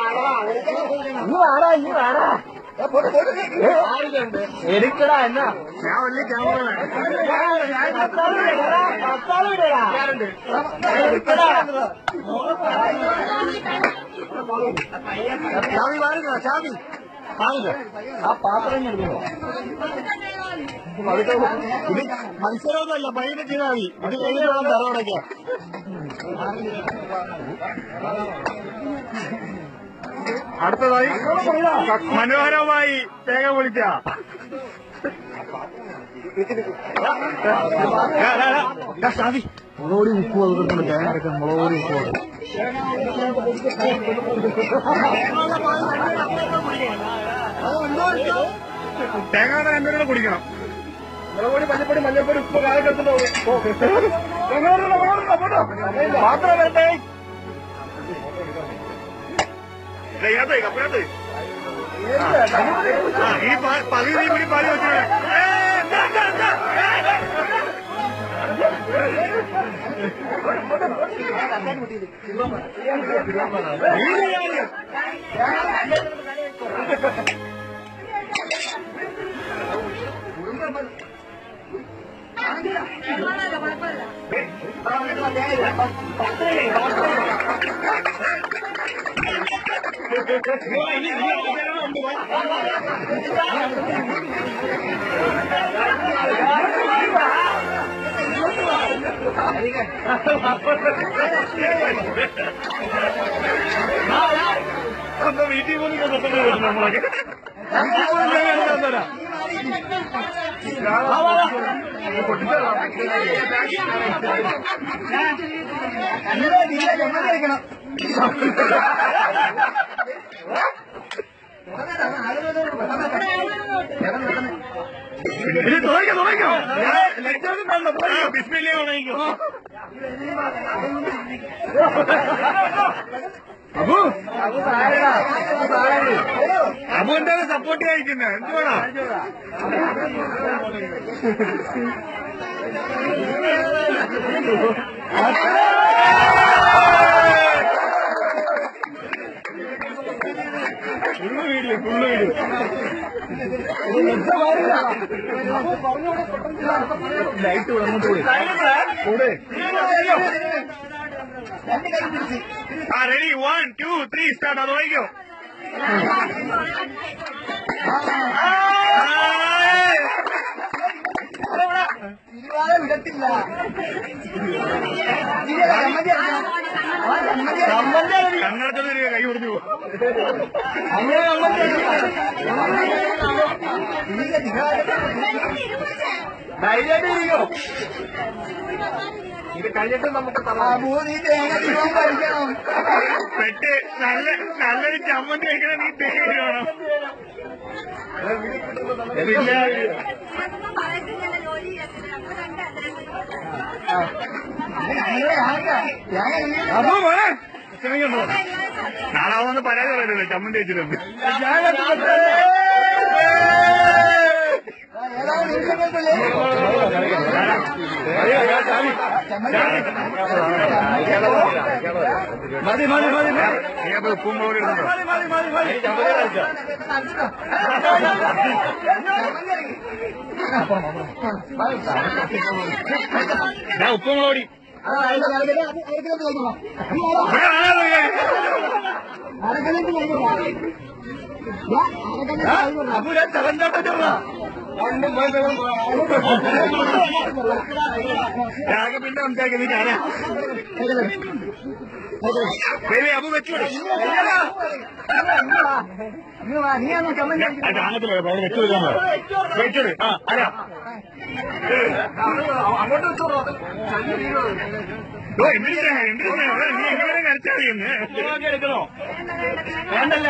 ഇനി വാടാ ഇനി വാടാ എടുക്കടാ എന്നാ ഞാൻ വലിയ ക്യാമറ ചാവി മാറുക ചാവി ആ പാത്രം എടുക്കണോ ഇത് മത്സരമൊന്നുമല്ല പയ്യനെ ചെയ്താൽ മതി ഇത് കഴിഞ്ഞ് വേണം തറവടയ്ക്കാൻ അടുത്തതായി മനോഹരമായി തേങ്ങ പൊളിച്ച ഷാദി മുളകോടി ഉപ്പ് അതുകൊണ്ട് തേങ്ങ അരക്കാൻ മുളകോടി ഉപ്പ് തേങ്ങ രണ്ടുപേരും കുടിക്കണം മുളകോടി മഞ്ഞപ്പൊടി മഞ്ഞപ്പൊടി ഉപ്പ് കാലക്കെടുത്തിട്ട് മാത്രം വരട്ടെ ഇതിനകത്ത് കപ്പിനകത്ത് ആ ഈ പാ- പകുതി കൂടി പാല് വെച്ചു അപ്പൊ വീട്ടിൽ പോലും കൊണ്ടുവന്നു വരും നമ്മളൊക്കെ ഇത് തുറയ്ക്കോ തുറയ്ക്കോ ബിസ്മില്ലേ ഉണങ്ങിക്കോ അബു അബു എന്താണ് സപ്പോർട്ട് കഴിക്കുന്നത് എന്തുവാണോ full video full video light വന്നിട്ട് കൂടെ ആ ready one two three start അത് വായിക്കോ വിടത്തില്ല കണ്ണടച്ചത് ഒരു കൈ കൊടുത്തു പോകും ധൈര്യമായിട്ടിരിക്കോ ഇത് കഴിഞ്ഞിട്ട് നമുക്ക് നീ തേങ്ങ തിരുവാൻ പഠിക്കണം പെട്ട് നല്ല നല്ലൊരു ചമ്മന്തി കഴിക്കണം നീ തേങ്ങ വേണം പിന്നെ അപ്പോ മോനെ ക്ഷമിക്കണ്ടോ നാളെ വന്ന് പരാതി പറയല്ലോ ചമ്മന്തി വെച്ചിട്ടുണ്ട് മതി മതി മതി നീ അപ്പൊ ഉപ്പും മുളകും ഇടുന്നുണ്ടോ ഞാൻ ഉപ്പും മുളകുടി അപ്പൊ ഞാൻ ചവന്തപ്പറ്റുള്ള രാഗം പിന്നെ സംസാരിക്കും നീ ഞാനാ ശരി അപ്പൊ വെച്ചോളൂ നീയാണോ ചമ്മന്തി അങ്ങനത്തെ അവിടെ വെച്ചു കൊടുക്കാൻ വെച്ചോട് ആ ആരാ അങ്ങോട്ട് വെച്ചോളൂ ഓ എന്തിനാ എന്തിനാ നീ എങ്ങനെ കരച്ചാൽ എടുക്കണോ വേണ്ടല്ല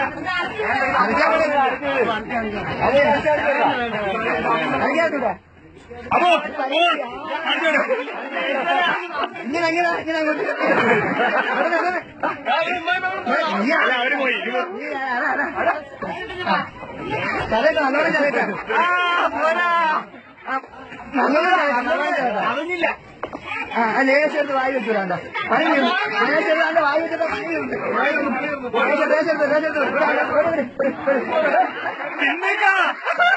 അപ്പോ ഇങ്ങനെ ഇങ്ങനെ ഇങ്ങനെ അങ്ങോട്ട് അല്ല അവര് പോയി ചതേട്ടോ നല്ലോണം ചതേട്ടോ നല്ലോണം നല്ലോണം അറിഞ്ഞില്ല ആ ആ ലേശം എടുത്ത് വായി വെച്ചിടാണ്ട പണി തീർന്നു. ലേശം എടുത്താണ്ട് വായി വെച്ചിട്ട് പണി തീർന്നു. ലേശം ലേശം എടുത്ത് ലേശം എടുത്ത് ഇവിടെ, ഇവിടെ, ഇവിടെ, ഇവിടെ, ഇവിടെ, ഇവിടെ. ചിന്തിക്ക